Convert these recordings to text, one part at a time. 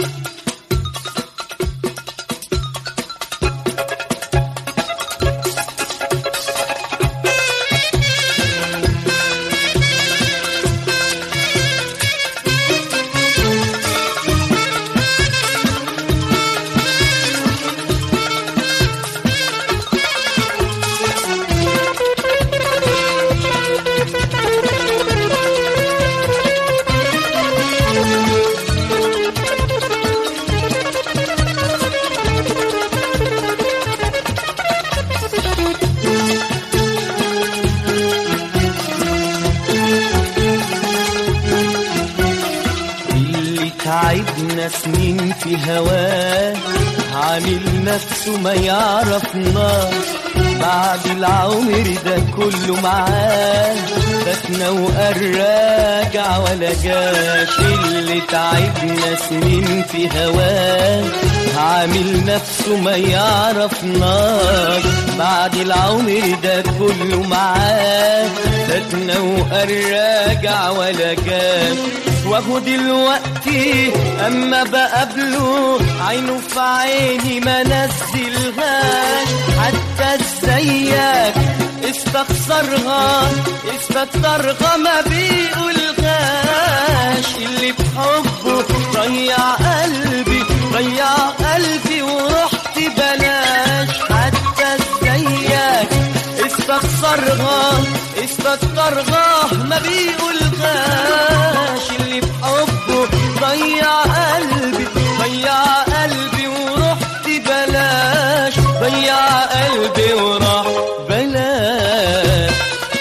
اللي تعبنا سنين في هواه عامل نفسه ما يعرفناش بعد العمر ده كله معاه فاتنا وقال راجع ولا جاش اللي تعبنا سنين في هواه عامل نفسه ما يعرفناش بعد العمر ده كله معاه فاتنا وقال راجع ولا جاش وهو دلوقتي اما بقابله عينه في عيني ما نزلهاش حتى ازيك استخسرها استكترها ما بيقولهاش اللي بحبه ضيع قلبي ضيع قلبي ورحت بلاش حتى ازيك استخسرها استكترها ما بيقولهاش اللي بحبه ضيع قلبي ضيع قلبي ورحت بلاش ضيع قلبي وراح بلاش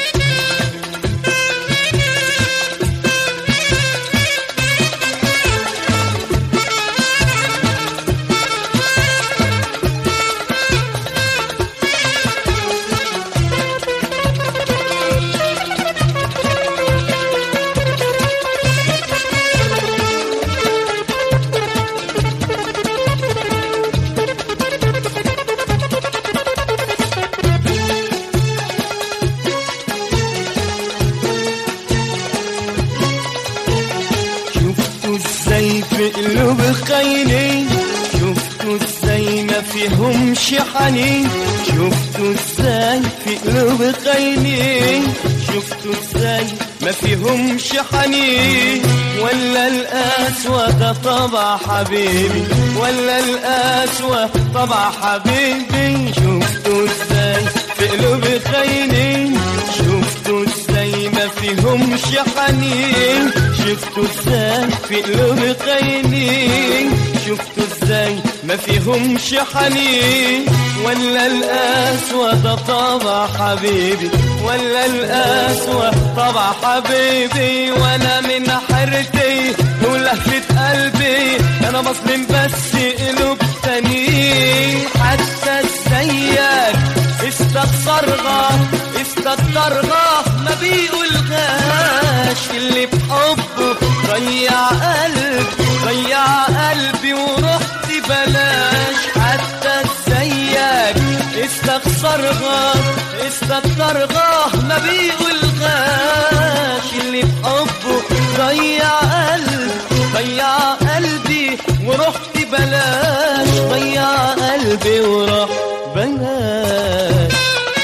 شفتوا ازاي في قلوب خاينين شفتوا ازاي ما فيهمش حنين شفتوا ازاي في قلوب خاينين شفتوا ازاي ما فيهمش حنين ولا القسوة ده طبع حبيبي ولا القسوة طبع حبيبي شفتوا ازاي في قلوب خاينين شفتوا ازاي ما فيهمش حنين شفتوا ازاي في قلوب خاينين شفتوا ازاي ما فيهمش حنين ولا القسوة ده طبع حبيبي ولا القسوة طبع حبيبي وانا من حيرتي ولهفة قلبي انا بظلم بس قلوب تانيين حتى ازيك استخسرها استكترها ما بيقولهاش اللي بحبه ضيع قلب ضيع قلبي ورحت بلاش حتى ازيك استخسرها استكترها ما بيقولهاش اللي بحبه ضيع قلب ضيع قلبي ورحت بلاش ضيع قلبي وراح بلاش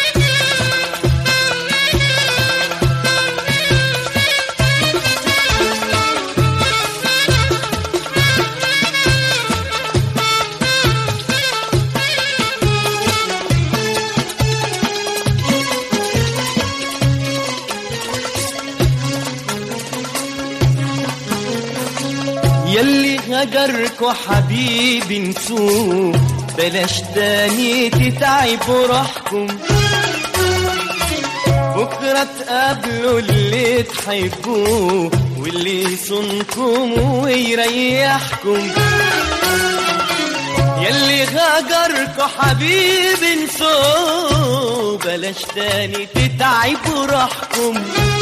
يلي هجركوا حبيبي نسوه بلاش تاني تتعبوا روحكم بكرة تقابلوا اللي تحبوه واللي يصونكم ويريحكم يلي غجركوا حبيبي نسوه بلاش تاني تتعبوا روحكم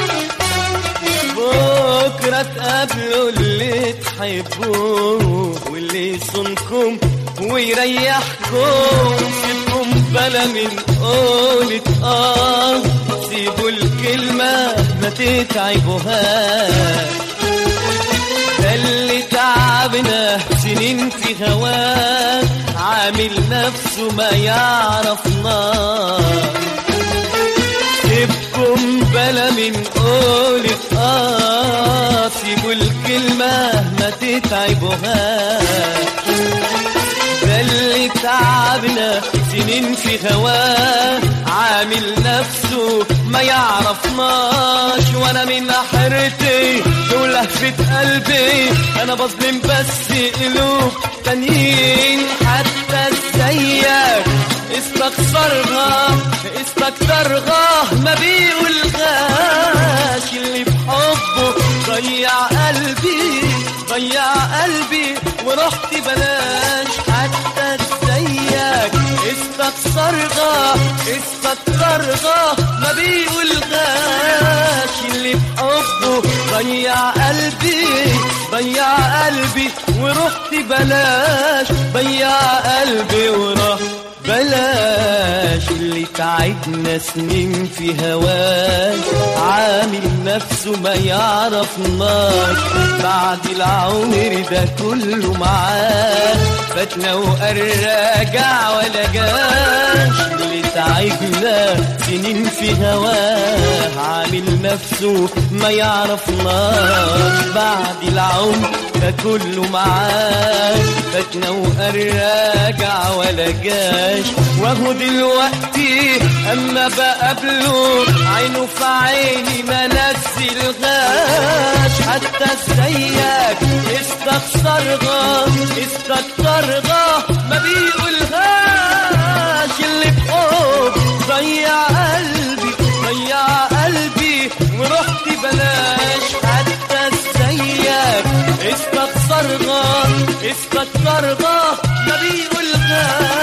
بكرة تقابلوا اللي تحبوه واللي يصونكم ويريحكم سيبكم بلا من قولة اه سيبوا الكلمة ما تتعبوهاش ده اللي تعبنا سنين سنين في هواه عامل نفسه ما يعرفناش سيبكم بلا من قولة اه سيبوا الكلمة ما تتعبوهاش ده اللي تعبنا سنين في هواه عامل نفسه ما يعرفناش وانا من حيرتي ولهفة قلبي انا بظلم بس قلوب تانيين حتى زيك استخسرها استكترها ما بيقولهاش اللي بحبه ضيع قلبي ضيع قلبي ورحت بلاش حتى زيك استخسرها استكترها ما بيقولهاش اللي بحبه ضيع قلبي ضيع قلبي ورحت بلاش ضيع قلبي ورحت بلاش اللي تعبنا سنين في هواك عامل نفسه ما يعرفناش بعد العمر ده كله معاه فاتنا وقرجع ولا جاش اللي تعبنا سنين في هواه عامل نفسه ما يعرفناش بعد العمر ده كله معاه فاتنا وقرجع ولا جاش وهو دلوقتي اما بقابله عينه في عيني ما نزلغاش حتى زيك استخسرها استكترها ما بيقولهاش اللي بحب ضيع قلبي ضيع قلبي ورحت بلاش حتى زيك استخسرها استكترها ما بيقولهاش